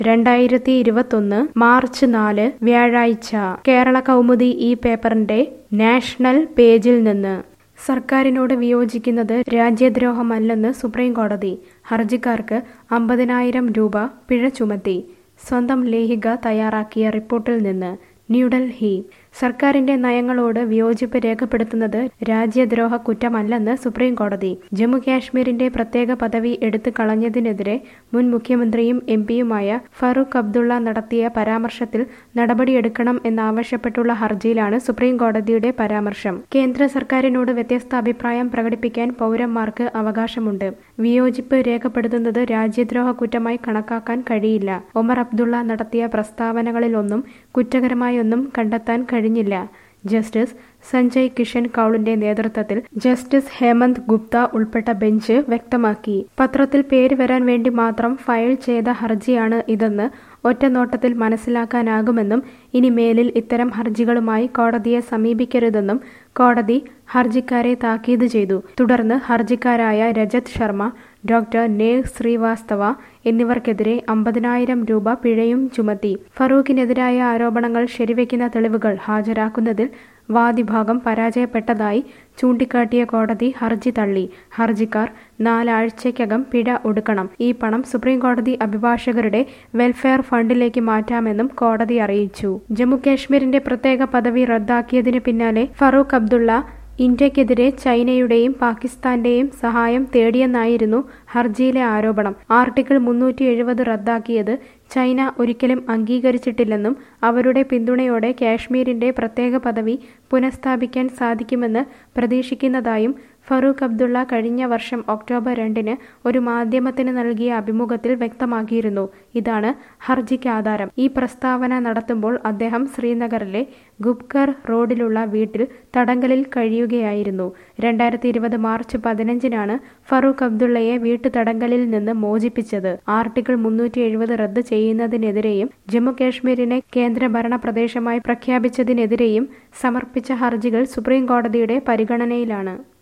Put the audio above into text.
രണ്ടായിരത്തി ഇരുപത്തൊന്ന് മാർച്ച് നാല് വ്യാഴാഴ്ച കേരള കൗമുദി ഈ പേപ്പറിന്റെ നാഷണൽ പേജിൽ നിന്ന് സർക്കാരിനോട് വിയോജിക്കുന്നത് രാജ്യദ്രോഹമല്ലെന്ന് സുപ്രീം കോടതി ഹർജിക്കാർക്ക് അമ്പതിനായിരം രൂപ പിഴ ചുമത്തി സ്വന്തം ലേഖിക തയ്യാറാക്കിയ റിപ്പോർട്ടിൽ നിന്ന് ന്യൂഡൽഹി സർക്കാരിന്റെ നയങ്ങളോട് വിയോജിപ്പ് രേഖപ്പെടുത്തുന്നത് രാജ്യദ്രോഹ കുറ്റമല്ലെന്ന് സുപ്രീം കോടതി ജമ്മു കാശ്മീരിന്റെ പ്രത്യേക പദവി എടുത്തു കളഞ്ഞതിനെതിരെ മുൻ മുഖ്യമന്ത്രിയും എം പിയുമായ ഫറൂഖ് അബ്ദുള്ള നടത്തിയ പരാമർശത്തിൽ നടപടിയെടുക്കണം എന്നാവശ്യപ്പെട്ടുള്ള ഹർജിയിലാണ് സുപ്രീം കോടതിയുടെ പരാമർശം കേന്ദ്ര സർക്കാരിനോട് വ്യത്യസ്ത അഭിപ്രായം പ്രകടിപ്പിക്കാൻ പൗരന്മാർക്ക് അവകാശമുണ്ട് വിയോജിപ്പ് രേഖപ്പെടുത്തുന്നത് രാജ്യദ്രോഹ കുറ്റമായി കണക്കാക്കാൻ കഴിയില്ല ഒമർ അബ്ദുള്ള നടത്തിയ പ്രസ്താവനകളിലൊന്നും കുറ്റകരമായൊന്നും കണ്ടെത്താൻ കഴിഞ്ഞില്ല ജസ്റ്റിസ് സഞ്ജയ് കിഷൻ കൌളിന്റെ നേതൃത്വത്തിൽ ജസ്റ്റിസ് ഹേമന്ത് ഗുപ്ത ഉൾപ്പെട്ട ബെഞ്ച് വ്യക്തമാക്കി പത്രത്തിൽ പേര് വരാൻ വേണ്ടി മാത്രം ഫയൽ ചെയ്ത ഹർജിയാണ് ഇതെന്ന് ഒറ്റ നോട്ടത്തിൽ മനസ്സിലാക്കാനാകുമെന്നും ഇനി മേലിൽ ഇത്തരം ഹർജികളുമായി കോടതിയെ സമീപിക്കരുതെന്നും കോടതി ഹർജിക്കാരെ താക്കീത് ചെയ്തു തുടർന്ന് ഹർജിക്കാരായ രജത് ശർമ്മ ഡോക്ടർ നേഹ് ശ്രീവാസ്തവ എന്നിവർക്കെതിരെ അമ്പതിനായിരം രൂപ പിഴയും ചുമത്തി ഫറൂഖിനെതിരായ ആരോപണങ്ങൾ ശരിവെക്കുന്ന തെളിവുകൾ ഹാജരാക്കുന്നതിൽ വാദിഭാഗം പരാജയപ്പെട്ടതായി ചൂണ്ടിക്കാട്ടിയ കോടതി ഹർജി തള്ളി ഹർജിക്കാർ നാലാഴ്ചയ്ക്കകം പിഴ ഒടുക്കണം ഈ പണം സുപ്രീംകോടതി അഭിഭാഷകരുടെ വെൽഫെയർ ഫണ്ടിലേക്ക് മാറ്റാമെന്നും കോടതി അറിയിച്ചു ജമ്മുകാശ്മീരിന്റെ പ്രത്യേക പദവി റദ്ദാക്കിയതിന് പിന്നാലെ ഫറൂഖ് അബ്ദുള്ള ഇന്ത്യക്കെതിരെ ചൈനയുടെയും പാകിസ്ഥാന്റെയും സഹായം തേടിയെന്നായിരുന്നു ഹർജിയിലെ ആരോപണം ആർട്ടിക്കിൾ മുന്നൂറ്റി എഴുപത് റദ്ദാക്കിയത് ചൈന ഒരിക്കലും അംഗീകരിച്ചിട്ടില്ലെന്നും അവരുടെ പിന്തുണയോടെ കാശ്മീരിന്റെ പ്രത്യേക പദവി പുനഃസ്ഥാപിക്കാൻ സാധിക്കുമെന്ന് പ്രതീക്ഷിക്കുന്നതായും ഫറൂഖ് അബ്ദുള്ള കഴിഞ്ഞ വർഷം ഒക്ടോബർ രണ്ടിന് ഒരു മാധ്യമത്തിന് നൽകിയ അഭിമുഖത്തിൽ വ്യക്തമാക്കിയിരുന്നു ഇതാണ് ഹർജിക്ക് ആധാരം ഈ പ്രസ്താവന നടത്തുമ്പോൾ അദ്ദേഹം ശ്രീനഗറിലെ ഗുപ്കർ റോഡിലുള്ള വീട്ടിൽ തടങ്കലിൽ കഴിയുകയായിരുന്നു രണ്ടായിരത്തി ഇരുപത് മാർച്ച് പതിനഞ്ചിനാണ് ഫറൂഖ് അബ്ദുള്ളയെ വീട്ടുതടങ്കലിൽ നിന്ന് മോചിപ്പിച്ചത് ആർട്ടിക്കിൾ മുന്നൂറ്റി എഴുപത് റദ്ദ് ചെയ്യുന്നതിനെതിരെയും ജമ്മു കാശ്മീരിനെ കേന്ദ്രഭരണ പ്രദേശമായി പ്രഖ്യാപിച്ചതിനെതിരെയും സമർപ്പിച്ച ഹർജികൾ സുപ്രീം കോടതിയുടെ പരിഗണനയിലാണ്